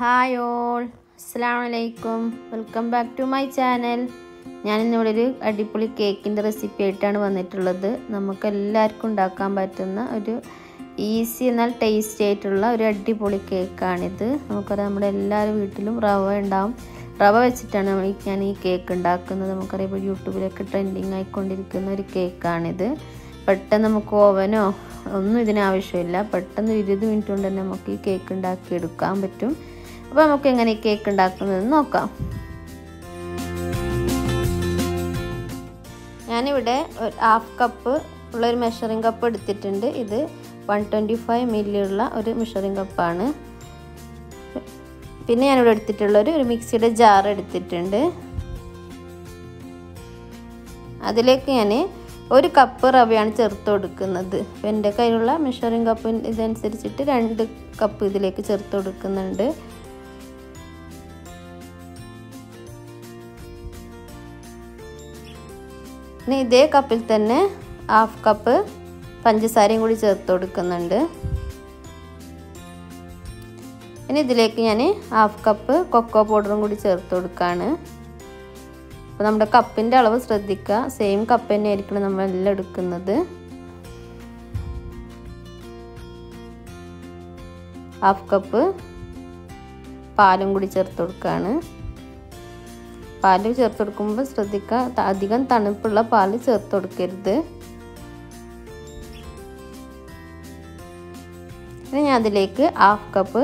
hi all അസ്സാം വലൈക്കും welcome back to my channel ഞാനിന്നിവിടെ ഒരു അടിപൊളി കേക്കിൻ്റെ റെസിപ്പി ആയിട്ടാണ് വന്നിട്ടുള്ളത് നമുക്ക് എല്ലാവർക്കും ഉണ്ടാക്കാൻ പറ്റുന്ന ഒരു ഈസി എന്നാൽ ടേസ്റ്റി ആയിട്ടുള്ള ഒരു അടിപൊളി കേക്കാണിത് നമുക്കറിയാം നമ്മുടെ എല്ലാവരും വീട്ടിലും റവ ഉണ്ടാവും റവ വെച്ചിട്ടാണ് നമ്മൾ ഈ- ഞാൻ ഈ കേക്ക് ഉണ്ടാക്കുന്നത് നമുക്കറിയാം ഇപ്പോൾ യൂട്യൂബിലൊക്കെ ട്രെൻഡിങ് ആയിക്കൊണ്ടിരിക്കുന്ന ഒരു കേക്കാണിത് പെട്ടെന്ന് നമുക്ക് ഓവനോ ഒന്നും ഇതിന് ആവശ്യമില്ല പെട്ടെന്ന് ഇരുപത് മിനിറ്റ് കൊണ്ട് തന്നെ നമുക്ക് ഈ കേക്ക് ഉണ്ടാക്കി എടുക്കാൻ പറ്റും അപ്പോൾ നമുക്ക് എങ്ങനെ ഈ കേക്ക് ഉണ്ടാക്കുന്നത് നോക്കാം ഞാനിവിടെ ഒരു ഹാഫ് കപ്പ് ഉള്ള ഒരു മെഷറിംഗ് കപ്പ് എടുത്തിട്ടുണ്ട് ഇത് വൺ ട്വൻറ്റി ഫൈവ് മില്ലി ഉള്ള ഒരു മെഷറിംഗ് കപ്പാണ് പിന്നെ ഞാനിവിടെ എടുത്തിട്ടുള്ളൊരു ഒരു മിക്സിയുടെ ജാർ എടുത്തിട്ടുണ്ട് അതിലേക്ക് ഞാൻ ഒരു കപ്പ് റവയാണ് ചേർത്ത് കൊടുക്കുന്നത് അപ്പോൾ എൻ്റെ കയ്യിലുള്ള മെഷറിംഗ് കപ്പ് ഇതനുസരിച്ചിട്ട് രണ്ട് കപ്പ് ഇതിലേക്ക് ചേർത്ത് കൊടുക്കുന്നുണ്ട് ഇനി ഇതേ കപ്പിൽ തന്നെ ഹാഫ് കപ്പ് പഞ്ചസാരയും കൂടി ചേർത്ത് കൊടുക്കുന്നുണ്ട് ഇനി ഇതിലേക്ക് ഞാൻ ഹാഫ് കപ്പ് കൊക്കോ പൗഡറും കൂടി ചേർത്ത് കൊടുക്കുകയാണ് അപ്പോൾ നമ്മുടെ കപ്പിൻ്റെ അളവ് ശ്രദ്ധിക്കുക സെയിം കപ്പ് തന്നെ ആയിരിക്കണം നമ്മളെല്ലാം എടുക്കുന്നത് ഹാഫ് കപ്പ് പാലും കൂടി ചേർത്ത് കൊടുക്കുകയാണ് പാല് ചേർത്ത് കൊടുക്കുമ്പോൾ ശ്രദ്ധിക്കുക അധികം തണുപ്പുള്ള പാല് ചേർത്ത് കൊടുക്കരുത് ഇനി ഞാൻ അതിലേക്ക് ഹാഫ് കപ്പ്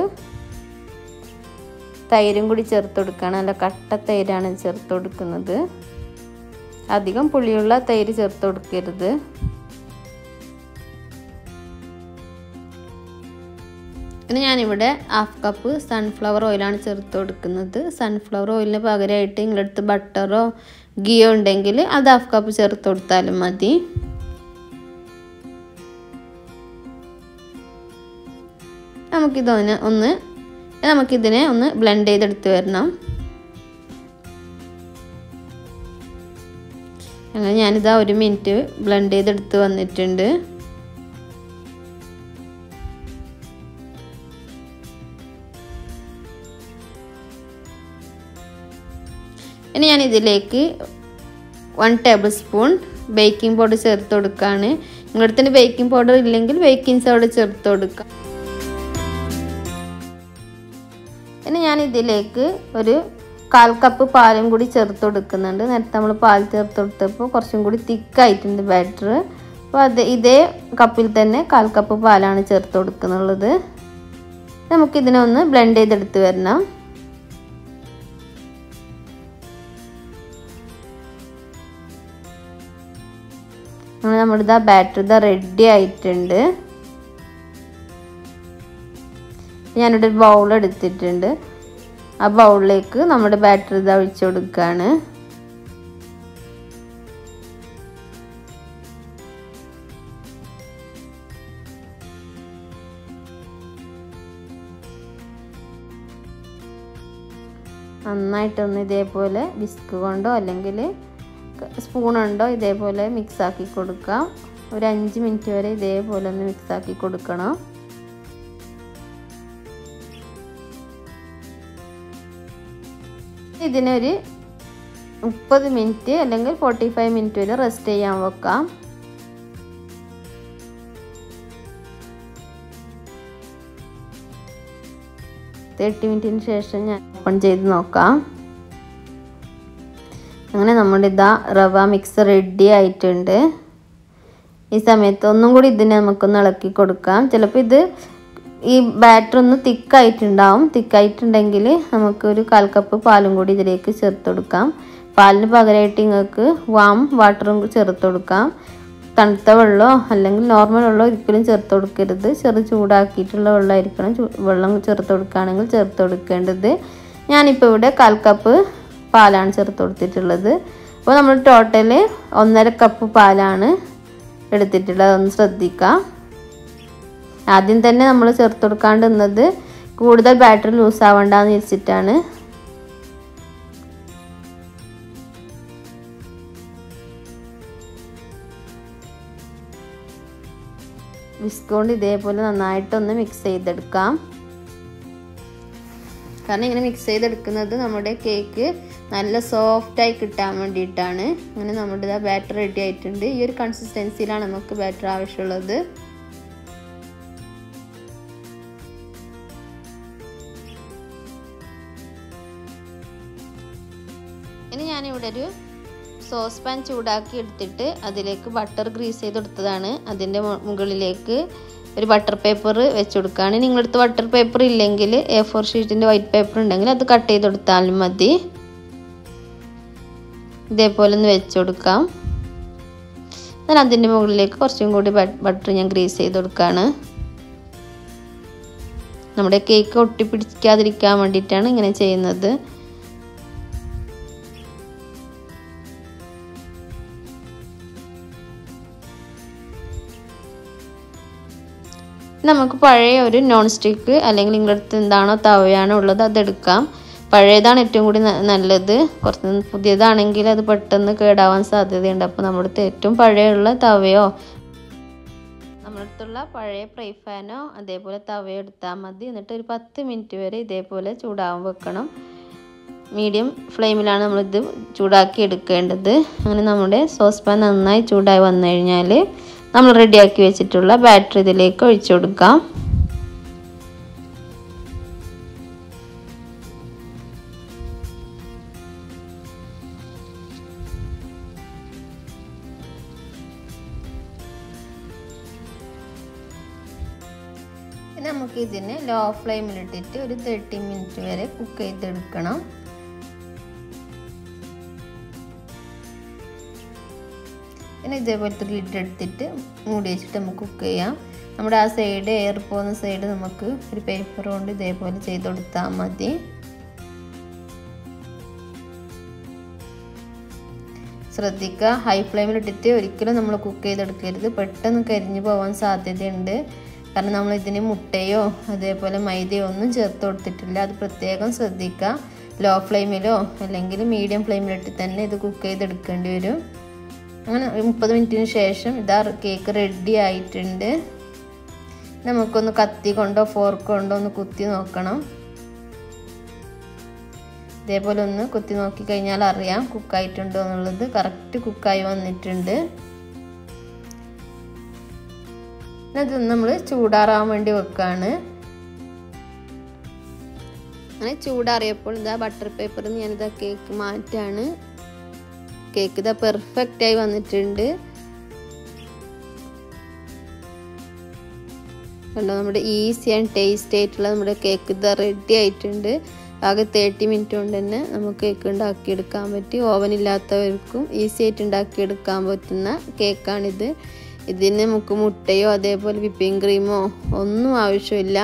തൈരും കൂടി ചേർത്ത് കൊടുക്കുകയാണ് നല്ല കട്ട തൈരാണ് ചേർത്ത് കൊടുക്കുന്നത് അധികം പുളിയുള്ള തൈര് ചേർത്ത് കൊടുക്കരുത് ഇനി ഞാനിവിടെ ഹാഫ് കപ്പ് സൺഫ്ലവർ ഓയിലാണ് ചേർത്ത് കൊടുക്കുന്നത് സൺഫ്ലവർ ഓയിലിന് പകരമായിട്ട് നിങ്ങളടുത്ത് ബട്ടറോ ഗിയോ ഉണ്ടെങ്കിൽ അത് ഹാഫ് കപ്പ് ചേർത്ത് കൊടുത്താലും മതി നമുക്കിതൊന്ന് ഒന്ന് നമുക്കിതിനെ ഒന്ന് ബ്ലെൻഡ് ചെയ്തെടുത്ത് വരണം അങ്ങനെ ഞാനിതാ ഒരു മിനിറ്റ് ബ്ലെൻഡ് ചെയ്തെടുത്ത് വന്നിട്ടുണ്ട് ഇനി ഞാൻ ഇതിലേക്ക് one tablespoon baking powder ചേർത്ത് കൊടുക്കുകയാണ് നിങ്ങളുടെ അടുത്തിന് ബേക്കിംഗ് പൗഡർ ഇല്ലെങ്കിൽ ബേക്കിംഗ് സോഡ ചേർത്ത് കൊടുക്കാം ഇനി ഞാൻ ഇതിലേക്ക് ഒരു കാൽ കപ്പ് പാലും കൂടി ചേർത്ത് കൊടുക്കുന്നുണ്ട് നേരത്തെ നമ്മൾ പാൽ ചേർത്ത് കൊടുത്തപ്പോൾ കുറച്ചും കൂടി തിക്കായിട്ടുണ്ട് ബാറ്റർ അപ്പോൾ അത് ഇതേ കപ്പിൽ തന്നെ കാൽ കപ്പ് പാലാണ് ചേർത്ത് കൊടുക്കുന്നുള്ളത് നമുക്കിതിനെ ഒന്ന് ബ്ലെൻഡ് ചെയ്തെടുത്ത് വരണം അങ്ങനെ നമ്മുടെ ഇതാ ബാറ്റർ ഇതാ റെഡി ആയിട്ടുണ്ട് ഞാനിവിടെ ഒരു ബൗൾ എടുത്തിട്ടുണ്ട് ആ ബൗളിലേക്ക് നമ്മുടെ ബാറ്റർ ഇതാ ഒഴിച്ചു കൊടുക്കുകയാണ് നന്നായിട്ടൊന്ന് ഇതേപോലെ വിസ്ക് കൊണ്ടോ അല്ലെങ്കിൽ സ്പൂൺ ഉണ്ടോ ഇതേപോലെ മിക്സ് ആക്കി കൊടുക്കാം ഒരു അഞ്ച് മിനിറ്റ് വരെ ഇതേപോലെ ഒന്ന് മിക്സ് ആക്കി കൊടുക്കണം ഇതിനൊരു മുപ്പത് മിനിറ്റ് അല്ലെങ്കിൽ ഫോർട്ടി ഫൈവ് മിനിറ്റ് വരെ റെസ്റ്റ് ചെയ്യാൻ വെക്കാം തേർട്ടി മിനിറ്റിന് ശേഷം ഞാൻ ഓപ്പൺ ചെയ്ത് നോക്കാം അങ്ങനെ നമ്മുടെ ഇതാ റവ മിക്സ് റെഡി ആയിട്ടുണ്ട് ഈ സമയത്ത് ഒന്നും കൂടി ഇതിനെ നമുക്കൊന്ന് ഇളക്കി കൊടുക്കാം ചിലപ്പോൾ ഇത് ഈ ബാറ്റർ ഒന്ന് തിക്കായിട്ടുണ്ടാവും തിക്കായിട്ടുണ്ടെങ്കിൽ നമുക്കൊരു കാൽ കപ്പ് പാലും കൂടി ഇതിലേക്ക് ചേർത്ത് കൊടുക്കാം പാലിന് പകരമായിട്ട് നിങ്ങൾക്ക് വാം വാട്ടറും ചേർത്ത് കൊടുക്കാം തണുത്ത വെള്ളമോ അല്ലെങ്കിൽ നോർമൽ വെള്ളമോ ഒരിക്കലും ചേർത്ത് കൊടുക്കരുത് ചെറു ചൂടാക്കിയിട്ടുള്ള വെള്ളമായിരിക്കണം വെള്ളം ചേർത്ത് കൊടുക്കുകയാണെങ്കിൽ ചേർത്ത് കൊടുക്കേണ്ടത് ഞാനിപ്പോൾ ഇവിടെ കാൽ കപ്പ് പാലാണ് ചേർത്ത് കൊടുത്തിട്ടുള്ളത് അപ്പോൾ നമ്മൾ ടോട്ടൽ ഒന്നര കപ്പ് പാലാണ് എടുത്തിട്ടുള്ളത് ഒന്ന് ശ്രദ്ധിക്കാം ആദ്യം തന്നെ നമ്മൾ ചേർത്ത് കൊടുക്കാണ്ടുന്നത് കൂടുതൽ ബാറ്ററി ലൂസ് ആവണ്ടെന്ന് വെച്ചിട്ടാണ് വിസ്ക് കൊണ്ട് ഇതേപോലെ നന്നായിട്ടൊന്ന് മിക്സ് ചെയ്തെടുക്കാം കാരണം ഇങ്ങനെ മിക്സ് ചെയ്തെടുക്കുന്നത് നമ്മുടെ കേക്ക് നല്ല സോഫ്റ്റായി കിട്ടാൻ വേണ്ടിയിട്ടാണ് അങ്ങനെ നമ്മുടെ ബാറ്റർ റെഡി ആയിട്ടുണ്ട് ഈ ഒരു കൺസിസ്റ്റൻസിയിലാണ് നമുക്ക് ബാറ്റർ ആവശ്യമുള്ളത് ഇനി ഞാനിവിടെ ഒരു സോസ് പാൻ ചൂടാക്കി എടുത്തിട്ട് അതിലേക്ക് ബട്ടർ ഗ്രീസ് ചെയ്തെടുത്തതാണ് അതിൻ്റെ മുകളിലേക്ക് ഒരു ബട്ടർ പേപ്പർ വെച്ച് കൊടുക്കുകയാണ് നിങ്ങളടുത്ത് ബട്ടർ പേപ്പർ ഇല്ലെങ്കിൽ എ ഫോർ ഷീറ്റിൻ്റെ വൈറ്റ് പേപ്പർ ഉണ്ടെങ്കിൽ അത് കട്ട് ചെയ്തെടുത്താലും മതി ഇതേപോലെ ഒന്ന് വെച്ച് കൊടുക്കാം എന്നാൽ അതിൻ്റെ മുകളിലേക്ക് കുറച്ചും കൂടി ബട്ടർ ഞാൻ ഗ്രീസ് ചെയ്ത് കൊടുക്കുകയാണ് നമ്മുടെ കേക്ക് ഒട്ടിപ്പിടിക്കാതിരിക്കാൻ വേണ്ടിയിട്ടാണ് ഇങ്ങനെ ചെയ്യുന്നത് നമുക്ക് പഴയ ഒരു നോൺ സ്റ്റിക്ക് അല്ലെങ്കിൽ നിങ്ങളുടെ അടുത്ത് എന്താണോ തവയാണോ ഉള്ളത് അതെടുക്കാം പഴയതാണ് ഏറ്റവും കൂടി നല്ലത് കുറച്ച് പുതിയതാണെങ്കിൽ അത് പെട്ടെന്ന് കേടാവാൻ സാധ്യതയുണ്ട് അപ്പോൾ നമ്മുടെ അടുത്ത് ഏറ്റവും പഴയുള്ള തവയോ നമ്മുടെ അടുത്തുള്ള പഴയ ഫ്രൈ ഫാനോ അതേപോലെ തവയോ എടുത്താൽ മതി എന്നിട്ട് ഒരു പത്ത് മിനിറ്റ് വരെ ഇതേപോലെ ചൂടാവാൻ വെക്കണം മീഡിയം ഫ്ലെയിമിലാണ് നമ്മളിത് ചൂടാക്കി എടുക്കേണ്ടത് അങ്ങനെ നമ്മുടെ സോസ് പാൻ നന്നായി ചൂടായി വന്നു കഴിഞ്ഞാൽ നമ്മൾ റെഡിയാക്കി വെച്ചിട്ടുള്ള ബാറ്ററി ഇതിലേക്ക് ഒഴിച്ചു കൊടുക്കാം പിന്നെ നമുക്ക് ഇതിനെ ലോ ഫ്ലെയിമിലിട്ടിട്ട് ഒരു തേർട്ടി മിനിറ്റ് വരെ കുക്ക് ചെയ്തെടുക്കണം പിന്നെ ഇതേപോലത്തെ ലിഡ് എടുത്തിട്ട് മൂടി വെച്ചിട്ട് നമുക്ക് കുക്ക് ചെയ്യാം നമ്മുടെ ആ സൈഡ് എയർ പോകുന്ന സൈഡ് നമുക്ക് ഒരു പേപ്പർ കൊണ്ട് ഇതേപോലെ ചെയ്ത് കൊടുത്താൽ മതി ശ്രദ്ധിക്കുക ഹൈ ഫ്ലെയിമിലിട്ടിട്ട് ഒരിക്കലും നമ്മൾ കുക്ക് ചെയ്തെടുക്കരുത് പെട്ടെന്ന് കരിഞ്ഞു പോകാൻ സാധ്യതയുണ്ട് കാരണം നമ്മൾ ഇതിന് മുട്ടയോ അതേപോലെ മൈദയോ ഒന്നും ചേർത്ത് കൊടുത്തിട്ടില്ല അത് പ്രത്യേകം ശ്രദ്ധിക്കുക ലോ ഫ്ലെയിമിലോ അല്ലെങ്കിൽ മീഡിയം ഫ്ലെയിമിലിട്ട് തന്നെ ഇത് കുക്ക് ചെയ്തെടുക്കേണ്ടി വരും അങ്ങനെ മുപ്പത് മിനിറ്റിന് ശേഷം ഇതാ കേക്ക് റെഡി ആയിട്ടുണ്ട് നമുക്കൊന്ന് കത്തി കൊണ്ടോ ഫോർക്ക് കൊണ്ടോ ഒന്ന് കുത്തി നോക്കണം ഇതേപോലെ ഒന്ന് കുത്തി നോക്കി കഴിഞ്ഞാൽ അറിയാം കുക്കായിട്ടുണ്ടോ എന്നുള്ളത് കറക്റ്റ് കുക്കായി വന്നിട്ടുണ്ട് ഇത് നമ്മൾ ചൂടാറാൻ വേണ്ടി വെക്കാണ് അങ്ങനെ ചൂടാറിയപ്പോൾ ഇതാ ബട്ടർ പേപ്പറിൽ ഞാനിതാ കേക്ക് മാറ്റാണ് കേക്ക് ഇതാ പെർഫെക്റ്റ് ആയി വന്നിട്ടുണ്ട് കണ്ടോ നമ്മുടെ ഈസി ആൻഡ് ടേസ്റ്റ് ആയിട്ടുള്ള നമ്മുടെ കേക്ക് ഇതാ റെഡി ആയിട്ടുണ്ട് ആകെ തേർട്ടി മിനിറ്റ് കൊണ്ട് തന്നെ നമുക്ക് കേക്ക് ഉണ്ടാക്കിയെടുക്കാൻ പറ്റി ഓവൻ ഇല്ലാത്തവർക്കും ഈസി ആയിട്ട് ഉണ്ടാക്കിയെടുക്കാൻ പറ്റുന്ന കേക്കാണിത് ഇതിന് നമുക്ക് മുട്ടയോ അതേപോലെ വിപ്പിംഗ് ക്രീമോ ഒന്നും ആവശ്യമില്ല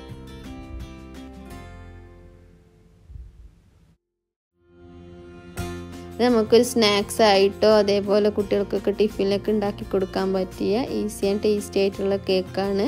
ഇത് നമുക്കൊരു സ്നാക്സ് ആയിട്ടോ അതേപോലെ കുട്ടികൾക്കൊക്കെ ടിഫിനിലൊക്കെ ഉണ്ടാക്കി കൊടുക്കാൻ പറ്റിയ ഈസി ആൻഡ് ടേസ്റ്റി ആയിട്ടുള്ള കേക്കാണ്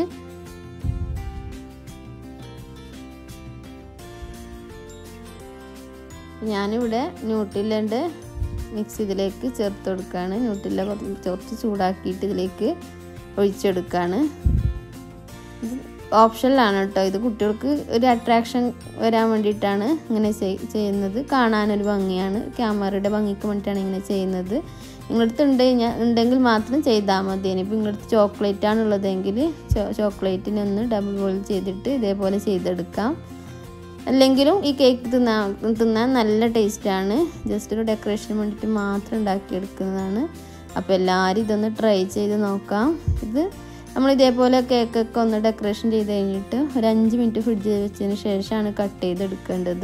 ഞാനിവിടെ ന്യൂട്രിലൻ്റെ മിക്സ് ഇതിലേക്ക് ചേർത്ത് കൊടുക്കുകയാണ് ന്യൂട്രില കുറച്ച് ചൂടാക്കിയിട്ട് ഇതിലേക്ക് ഒഴിച്ചെടുക്കുകയാണ് ഇത് ഓപ്ഷനിലാണ് കേട്ടോ ഇത് കുട്ടികൾക്ക് ഒരു അട്രാക്ഷൻ വരാൻ വേണ്ടിയിട്ടാണ് ഇങ്ങനെ ചെയ്യുന്നത് കാണാനൊരു ഭംഗിയാണ് ക്യാമറയുടെ ഭംഗിക്ക് വേണ്ടിയിട്ടാണ് ഇങ്ങനെ ചെയ്യുന്നത് നിങ്ങളടുത്ത് ഉണ്ട് ഉണ്ടെങ്കിൽ മാത്രം ചെയ്താൽ മതി ഇനിയിപ്പോൾ നിങ്ങളടുത്ത് ചോക്ലേറ്റ് ആണുള്ളതെങ്കിൽ ചോക്ലേറ്റിനെ ഒന്ന് ഡബിൾ ബോയിൽ ചെയ്തിട്ട് ഇതേപോലെ ചെയ്തെടുക്കാം അല്ലെങ്കിലും ഈ കേക്ക് തിന്നാൻ തിന്നാൻ നല്ല ടേസ്റ്റാണ് ജസ്റ്റ് ഒരു ഡെക്കറേഷന് വേണ്ടിയിട്ട് മാത്രം ഉണ്ടാക്കിയെടുക്കുന്നതാണ് അപ്പോൾ എല്ലാവരും ഇതൊന്ന് ട്രൈ ചെയ്ത് നോക്കാം ഇത് നമ്മൾ ഇതേപോലെ കേക്കൊക്കെ ഒന്ന് ഡെക്കറേഷൻ ചെയ്ത് കഴിഞ്ഞിട്ട് ഒരു അഞ്ച് മിനിറ്റ് ഫ്രിഡ്ജിൽ വെച്ചതിന് ശേഷമാണ് കട്ട് ചെയ്തെടുക്കേണ്ടത്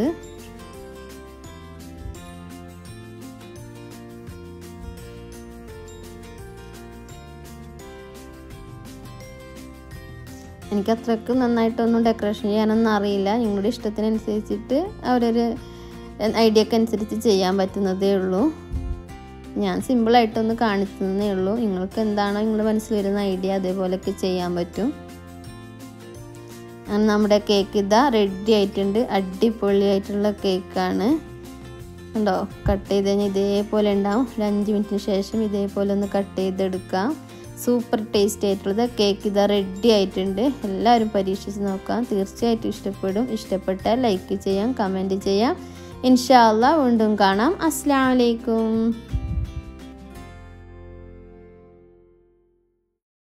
എനിക്ക് അത്രയ്ക്ക് നന്നായിട്ടൊന്നും ഡെക്കറേഷൻ ചെയ്യാനൊന്നും അറിയില്ല നിങ്ങളുടെ ഇഷ്ടത്തിനനുസരിച്ചിട്ട് അവരൊരു ഐഡിയക്ക് അനുസരിച്ച് ചെയ്യാൻ പറ്റുന്നതേ ഉള്ളൂ ഞാൻ സിമ്പിളായിട്ടൊന്ന് കാണിക്കുന്നതേ ഉള്ളൂ നിങ്ങൾക്ക് എന്താണോ നിങ്ങളുടെ മനസ്സിൽ വരുന്ന ഐഡിയ അതേപോലെയൊക്കെ ചെയ്യാൻ പറ്റും അങ്ങനെ നമ്മുടെ കേക്ക് ഇതാ റെഡി ആയിട്ടുണ്ട് അടിപൊളിയായിട്ടുള്ള കേക്കാണ് ഉണ്ടോ കട്ട് ചെയ്ത് കഴിഞ്ഞാൽ ഇതേപോലെ ഉണ്ടാവും ഒരു അഞ്ച് മിനിറ്റിന് ശേഷം ഇതേപോലെ ഒന്ന് കട്ട് ചെയ്തെടുക്കാം സൂപ്പർ ടേസ്റ്റ് ആയിട്ടുള്ളത് കേക്ക് ഇതാ റെഡി ആയിട്ടുണ്ട് എല്ലാവരും പരീക്ഷിച്ച് നോക്കാം തീർച്ചയായിട്ടും ഇഷ്ടപ്പെടും ഇഷ്ടപ്പെട്ടാൽ ലൈക്ക് ചെയ്യാം കമൻറ്റ് ചെയ്യാം ഇൻഷാ അല്ലാ വീണ്ടും കാണാം അസ്സാം വലൈക്കും